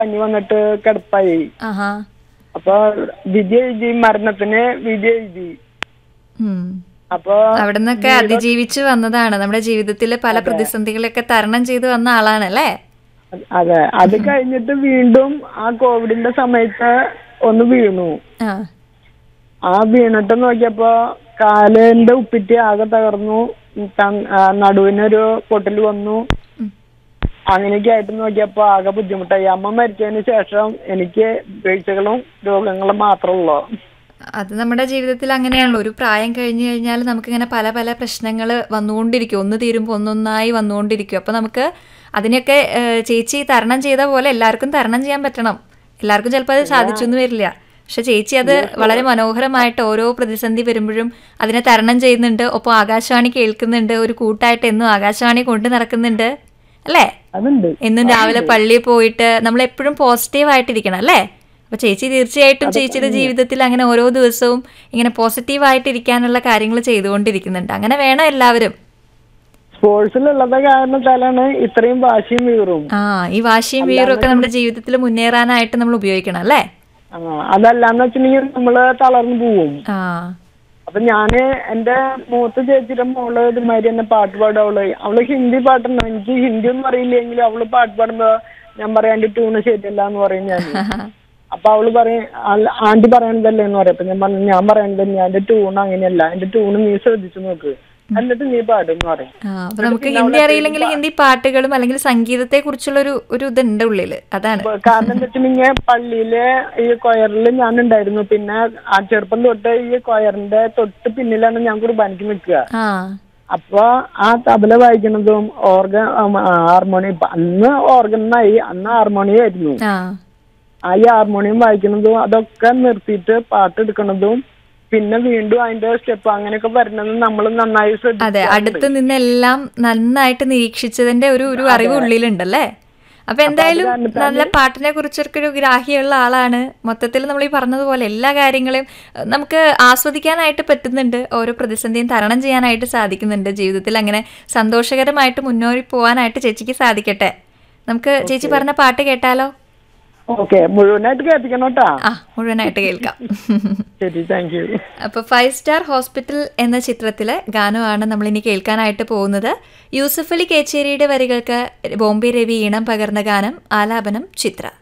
പനി വന്നിട്ട് കിടപ്പായി ആഹാ അപ്പൊ വിധി എഴുതി മരണത്തിന് വിധി എഴുതി ഉം. അപ്പൊ അവിടെ നിന്നൊക്കെ അതിജീവിച്ച് വന്നതാണ് നമ്മുടെ ജീവിതത്തിലെ പല പ്രതിസന്ധികളൊക്കെ തരണം ചെയ്തു വന്ന ആളാണ് അല്ലേ അതെ അത് കഴിഞ്ഞിട്ട് വീണ്ടും ആ കോവിഡിന്റെ സമയത്ത് ഒന്ന് വീണു ആ ആ വീണിട്ട് നോക്കിയപ്പോ കാലിന്റെ ഉപ്പിറ്റി ആകെ തകർന്നു ത- ആ, നടുവിനൊരു പൊട്ടൽ വന്നു അങ്ങനെയൊക്കെ ആയിട്ട് നോക്കിയപ്പോ ആകെ ബുദ്ധിമുട്ടായി അമ്മ മരിച്ചതിന് ശേഷം എനിക്ക് വീഴ്ചകളും രോഗങ്ങളും മാത്രമുള്ളൂ അത് നമ്മുടെ ജീവിതത്തിൽ അങ്ങനെയാണല്ലോ ഒരു പ്രായം കഴിഞ്ഞു കഴിഞ്ഞാൽ നമുക്കിങ്ങനെ പല പല പ്രശ്നങ്ങൾ വന്നുകൊണ്ടിരിക്കും ഒന്ന് തീരുമ്പോൾ ഒന്നൊന്നായി വന്നുകൊണ്ടിരിക്കും അപ്പോൾ നമുക്ക് അതിനെയൊക്കെ ഏഹ്, ചേച്ചി തരണം ചെയ്ത പോലെ എല്ലാവർക്കും തരണം ചെയ്യാൻ പറ്റണം എല്ലാവർക്കും ചിലപ്പോൾ അത് സാധിച്ചൊന്നും വരില്ല പക്ഷെ ചേച്ചി അത് വളരെ മനോഹരമായിട്ട് ഓരോ പ്രതിസന്ധി വരുമ്പോഴും അതിനെ തരണം ചെയ്യുന്നുണ്ട് ഒപ്പം ആകാശവാണി കേൾക്കുന്നുണ്ട് ഒരു കൂട്ടായിട്ട് എന്നും ആകാശവാണി കൊണ്ടു നടക്കുന്നുണ്ട് അല്ലേ അതുണ്ട് എന്നും രാവിലെ പള്ളിയിൽ പോയിട്ട് നമ്മൾ എപ്പോഴും പോസിറ്റീവ് ആയിട്ടിരിക്കണം അല്ലേ അപ്പൊ ചേച്ചി തീർച്ചയായിട്ടും ചേച്ചിയുടെ ജീവിതത്തിൽ അങ്ങനെ ഓരോ ദിവസവും ഇങ്ങനെ പോസിറ്റീവ് ആയിട്ടിരിക്കാനുള്ള കാര്യങ്ങൾ ചെയ്തുകൊണ്ടിരിക്കുന്നുണ്ട് അങ്ങനെ വേണം എല്ലാവരും സ്പോർട്സിലുള്ളത് കാരണത്താലാണ് ഇത്രയും വാശിയും വീറും ആ ഈ വാശിയും വീറും ഒക്കെ നമ്മുടെ ജീവിതത്തിൽ മുന്നേറാനായിട്ട് നമ്മൾ ഉപയോഗിക്കണം അല്ലേ ആ അതല്ലാന്ന് വെച്ചിട്ടുണ്ടെങ്കിൽ നമ്മള് തളർന്നു പോവും ആ അപ്പൊ ഞാന് എന്റെ മൂത്ത ചേച്ചിയുടെ മോള് ഇതുമാതിരി തന്നെ പാട്ട് പാടും അവള് അവള് ഹിന്ദി പാട്ടുണ്ട് എനിക്ക് ഹിന്ദി ഒന്നും അറിയില്ലെങ്കിലും അവള് പാട്ട് പാടുമ്പോ ഞാൻ പറയാം എന്റെ ട്യൂണ് ശരിയല്ല എന്ന് പറയും ഞാൻ അപ്പൊ അവള് പറയും "അല്ല, ആന്റി പറയണതല്ലേ എന്ന് പറയും അപ്പൊ ഞാൻ പറഞ്ഞു ഞാൻ പറയണത് ഞാൻ എന്റെ ട്യൂൺ അങ്ങനെയല്ല എന്റെ ട്യൂണ് നീ ശ്രദ്ധിച്ചു നോക്ക് എന്നിട്ട് നീ പാടും എന്ന് പറയും ആ അപ്പൊ നമുക്ക് ഹിന്ദി അറിയില്ലെങ്കിൽ ഹിന്ദി പാട്ടുകളും അല്ലെങ്കിൽ സംഗീതത്തെ കുറിച്ചുള്ള ഒരു ഒരു ഇതുണ്ട് ഉള്ളില് അതാണ് അപ്പൊ കാരണം എന്താ വെച്ചിട്ടുണ്ടെങ്കിൽ പള്ളിയിലെ ഈ കൊയറിൽ ഞാൻ ഉണ്ടായിരുന്നു പിന്നെ ആ ചെറുപ്പം തൊട്ട് ഈ കൊയറിന്റെ തൊട്ട് പിന്നിലാണ് ഞാൻ കുർബാനയ്ക്ക് നിൽക്കുക ആ അപ്പൊ ആ തബല വായിക്കുന്നതും ഓർഗൻ ഹാർമോണിയം ഇപ്പൊ അന്ന് ഓർഗനായി അന്ന് ഹാർമോണിയം ആയിരുന്നു ആ ആ ഈ ഹാർമോണിയം വായിക്കുന്നതും അതൊക്കെ നിർത്തിയിട്ട് പാട്ട് എടുക്കുന്നതും പിന്നെ വീണ്ടും അതിന്റെ സ്റ്റെപ്പ് അങ്ങനെയൊക്കെ വരുന്നതും നമ്മൾ നന്നായി അതെ ശ്രദ്ധിച്ചു അടുത്ത് നിന്നെല്ലാം നന്നായിട്ട് നിരീക്ഷിച്ചതിന്റെ ഒരു ഒരു അറിവ് ഉള്ളിലുണ്ടല്ലേ അപ്പൊ എന്തായാലും നല്ല പാട്ടിനെ കുറിച്ചൊക്കെ ഒരു ഗ്രാഹ്യമുള്ള ആളാണ് മൊത്തത്തിൽ നമ്മൾ ഈ പറഞ്ഞതുപോലെ എല്ലാ കാര്യങ്ങളെയും അഹ് നമുക്ക് ആസ്വദിക്കാനായിട്ട് പറ്റുന്നുണ്ട് ഓരോ പ്രതിസന്ധിയും തരണം ചെയ്യാനായിട്ട് സാധിക്കുന്നുണ്ട് ജീവിതത്തിൽ അങ്ങനെ സന്തോഷകരമായിട്ട് മുന്നോട്ട് പോകാനായിട്ട് ചേച്ചിക്ക് സാധിക്കട്ടെ നമുക്ക് ചേച്ചി പറഞ്ഞ പാട്ട് കേട്ടാലോ ഓക്കെ മുഴുവനായിട്ട് കേൾപ്പിക്കണം കേട്ടാ ആ മുഴുവനായിട്ട് കേൾക്കാം ശരി താങ്ക് യു അപ്പോൾ ഫൈവ് സ്റ്റാർ ഹോസ്പിറ്റൽ എന്ന ചിത്രത്തിലെ ഗാനമാണ് നമ്മൾ ഇനി കേൾക്കാനായിട്ട് പോകുന്നത് യൂസഫ് അലി കേച്ചേരിയുടെ വരികൾക്ക് ബോംബെ രവി ഈണം പകർന്ന ഗാനം ആലാപനം ചിത്ര